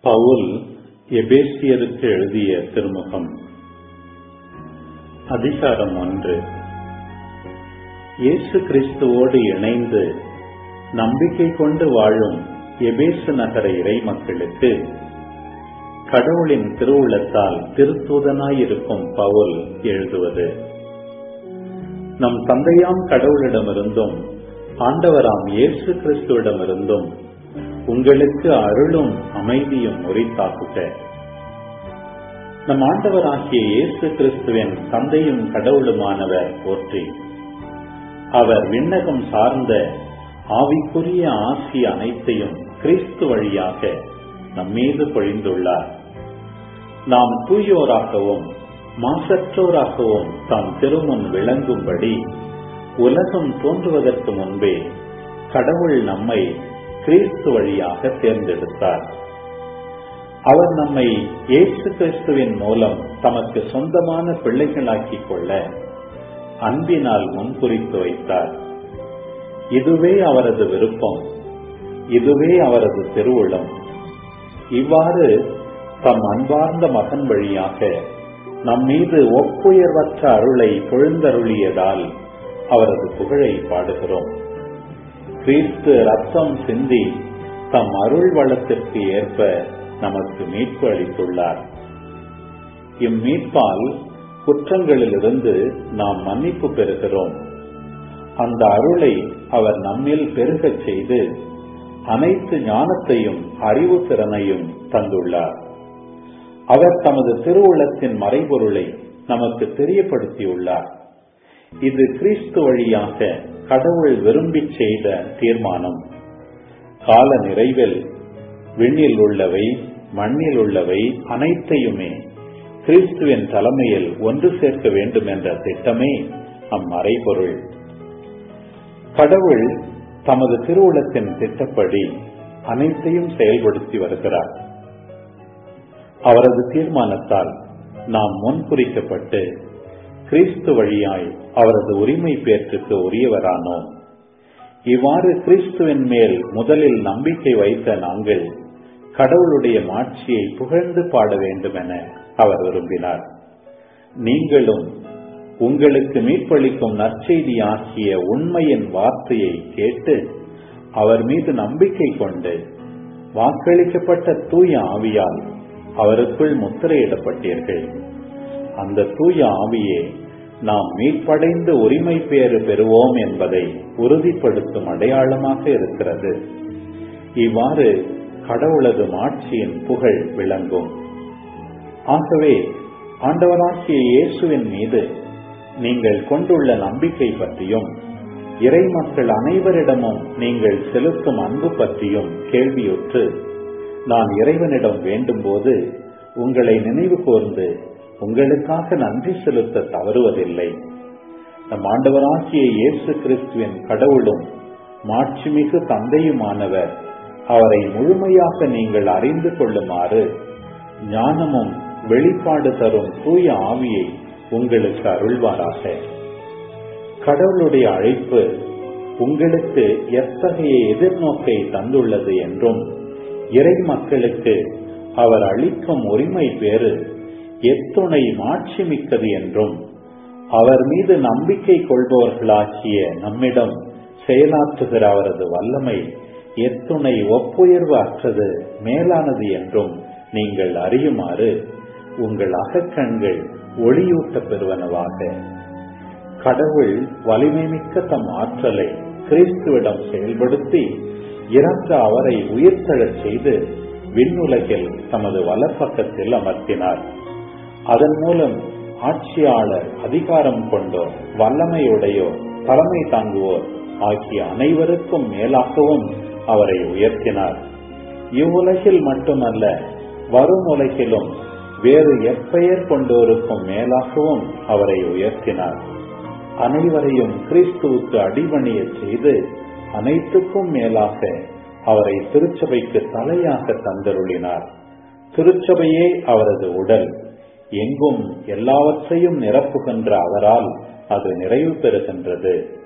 பவுல் எபேசியருக்கு எழுதிய திருமுகம் அதிகாரம் ஒன்று இயேசு கிறிஸ்துவோடு இணைந்து நம்பிக்கை கொண்டு வாழும் எபேசு நகர இறை மக்களுக்கு கடவுளின் திருவுளத்தால் திருத்தூதனாயிருக்கும் பவுல் எழுதுவது நம் தந்தையாம் கடவுளிடமிருந்தும் ஆண்டவராம் இயேசு கிறிஸ்துவிடமிருந்தும் உங்களுக்கு அருளும் அமைதியும் உரித்தாக்குக நம் ஆண்டவராகிய இயேசு கிறிஸ்துவின் தந்தையும் கடவுளுமானவர் போற்றி அவர் விண்ணகம் சார்ந்த ஆவிக்குரிய ஆசி அனைத்தையும் கிறிஸ்து வழியாக நம்மீது பொழிந்துள்ளார் நாம் தூயோராகவும் மாசற்றோராகவும் தாம் திருமுன் விளங்கும்படி உலகம் தோன்றுவதற்கு முன்பே கடவுள் நம்மை கிறிஸ்து வழியாக தேர்ந்தெடுத்தார் அவர் நம்மை இயேசு கிறிஸ்துவின் மூலம் தமக்கு சொந்தமான பிள்ளைகளாக்கிக் கொள்ள அன்பினால் முன்குறித்து வைத்தார் இதுவே அவரது விருப்பம் இதுவே அவரது திருவுளம் இவ்வாறு தம் அன்பார்ந்த மகன் வழியாக நம் மீது ஒப்புயர்வற்ற அருளை பொழுந்தருளியதால் அவரது புகழை பாடுகிறோம் கிறிஸ்து ரத்தம் சிந்தி தம் அருள் வளத்திற்கு ஏற்ப நமக்கு மீட்பு அளித்துள்ளார் இம்மீட்பால் குற்றங்களிலிருந்து நாம் மன்னிப்பு பெறுகிறோம் அந்த அருளை அவர் நம்மில் பெருகச் செய்து அனைத்து ஞானத்தையும் அறிவு திறனையும் தந்துள்ளார் அவர் தமது திருவுளத்தின் மறைபொருளை நமக்கு தெரியப்படுத்தியுள்ளார் இது கிறிஸ்து வழியாக கடவுள் விரும்பி செய்த தீர்மானம் கால நிறைவில் விண்ணில் உள்ளவை மண்ணில் உள்ளவை அனைத்தையுமே கிறிஸ்துவின் தலைமையில் ஒன்று சேர்க்க வேண்டும் என்ற திட்டமே அம்மறைபொருள் கடவுள் தமது திருவுளத்தின் திட்டப்படி அனைத்தையும் செயல்படுத்தி வருகிறார் அவரது தீர்மானத்தால் நாம் முன்குறிக்கப்பட்டு கிறிஸ்து வழியாய் அவரது உரிமை பேற்றுக்கு உரியவரானோம் இவ்வாறு கிறிஸ்துவின் மேல் முதலில் நம்பிக்கை வைத்த நாங்கள் கடவுளுடைய மாட்சியை புகழ்ந்து பாட வேண்டும் என அவர் விரும்பினார் நீங்களும் உங்களுக்கு மீட்பளிக்கும் நற்செய்தி ஆகிய உண்மையின் வார்த்தையை கேட்டு அவர் மீது நம்பிக்கை கொண்டு வாக்களிக்கப்பட்ட தூய ஆவியால் அவருக்குள் முத்திரையிடப்பட்டீர்கள் அந்த தூய ஆவியே நாம் மீட்படைந்து உரிமை பேறு பெறுவோம் என்பதை உறுதிப்படுத்தும் அடையாளமாக இருக்கிறது இவ்வாறு கடவுளது மாட்சியின் புகழ் விளங்கும் ஆகவே ஆண்டவராகிய இயேசுவின் மீது நீங்கள் கொண்டுள்ள நம்பிக்கை பற்றியும் இறை மக்கள் அனைவரிடமும் நீங்கள் செலுத்தும் அன்பு பற்றியும் கேள்வியுற்று நான் இறைவனிடம் வேண்டும்போது உங்களை நினைவு கூர்ந்து உங்களுக்காக நன்றி செலுத்த தவறுவதில்லை நம் ஆண்டவராகிய இயேசு கிறிஸ்துவின் கடவுளும் மாட்சிமிகு தந்தையுமானவர் அவரை முழுமையாக நீங்கள் அறிந்து கொள்ளுமாறு ஞானமும் வெளிப்பாடு தரும் தூய ஆவியை உங்களுக்கு அருள்வாராக கடவுளுடைய அழைப்பு உங்களுக்கு எத்தகைய எதிர்நோக்கை தந்துள்ளது என்றும் இறை மக்களுக்கு அவர் அளிக்கும் உரிமை பேறு எத்துணை மாட்சி மிக்கது என்றும் அவர் மீது நம்பிக்கை கொள்பவர்களாகிய நம்மிடம் செயலாற்றுகிற அவரது வல்லமை எத்துணை ஒப்புயர்வு அற்றது மேலானது என்றும் நீங்கள் அறியுமாறு உங்கள் அகக்கண்கள் ஒளியூட்ட பெறுவனவாக கடவுள் வலிமை மிக்க தம் ஆற்றலை கிறிஸ்துவிடம் செயல்படுத்தி இறந்த அவரை உயிர்த்தெழச் செய்து விண்ணுலகில் தமது வலப்பக்கத்தில் அமர்த்தினார் அதன் மூலம் ஆட்சியாளர் அதிகாரம் கொண்டோர் வல்லமையுடையோர் தலைமை தாங்குவோர் ஆகிய அனைவருக்கும் மேலாகவும் அவரை உயர்த்தினார் இவ்வுலகில் மட்டுமல்ல வரும் உலகிலும் வேறு எப்பெயர் கொண்டோருக்கும் மேலாகவும் அவரை உயர்த்தினார் அனைவரையும் கிறிஸ்துவுக்கு அடிபணிய செய்து அனைத்துக்கும் மேலாக அவரை திருச்சபைக்கு தலையாக தந்தருளினார் திருச்சபையே அவரது உடல் எங்கும் எல்லாவற்றையும் நிரப்புகின்ற அவரால் அது நிறைவு பெறுகின்றது